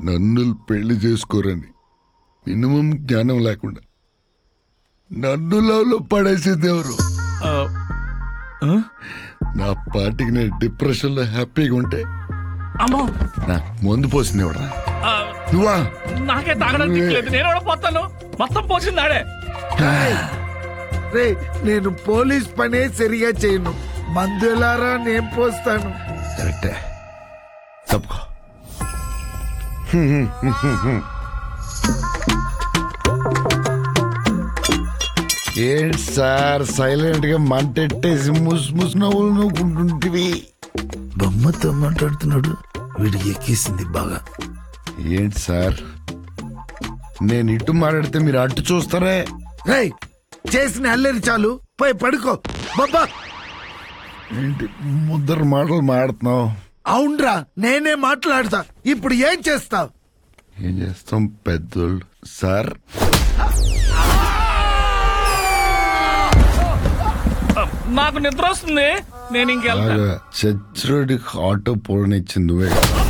నన్ను పెళ్లి చేసుకోరని మినిమం జ్ఞానం లేకుండా నన్ను లవ్లో పడేసింది ఎవరు ఆ, ఆ? నా పార్టీకి నేను డిప్రెషన్లో హ్యాపీగా ఉంటే అమ్మో నాకు మందు పోసింది ఎవడరా ఆ, నువ్వా నాకే తాగడానికి దిక్కులేదు నేను కూడా పోతాను మొత్తం పోసింది ఆడే రే నేను పోలీస్ పనే సరిగా చేయను మందులారా నేను పోస్తాను కరెక్టే తప్పుకో ఏంటి సార్ సైలెంట్ గా మంటెట్టేసి ముస్ ముస్ నవ్వులు నవ్వుకుంటుంటివి బొమ్మతో మాట్లాడుతున్నాడు వీడికి ఎక్కేసింది బాగా ఏంటి సార్ నేను ఇటు మాట్లాడితే మీరు అటు చూస్తారే రే చేసిన అల్లరి చాలు పోయి పడుకో బాబా ఏంటి ముద్దరు మాటలు మాడుతున్నావు అవునరా నేనే మాట్లాడతా ఇప్పుడు ఏం చేస్తావు ఏం చేస్తాం పెద్దోళ్ళు సార్ నాకు నిద్ర వస్తుంది నేను ఇంకెళ్తా బాగా చచ్చుడికి ఆటో పోడనిచ్చింది నువ్వే కదా